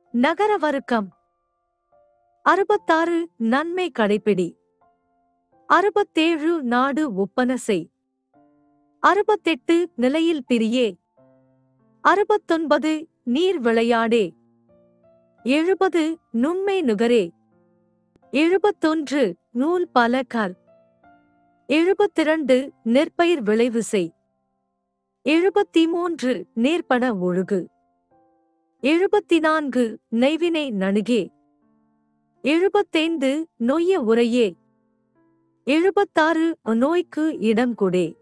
நகர வருக்கம் அறுபத்தாறு நன்மை கடைப்பிடி அறுபத்தேழு நாடு ஒப்பன செய் அறுபத்தெட்டு நிலையில் பிரியே அறுபத்தொன்பது நீர் விளையாடே எழுபது நுண்மை நுகரே எழுபத்தொன்று நூல் பல கல் எழுபத்திரண்டு நெற்பயிர் விளைவு செய் எழுபத்தி மூன்று நேர்பட ஒழுகு எழுபத்தி நான்கு நெய்வினை நணுகே எழுபத்தைந்து நொய்ய உரையே எழுபத்தாறு நோய்க்கு இடம் கொடே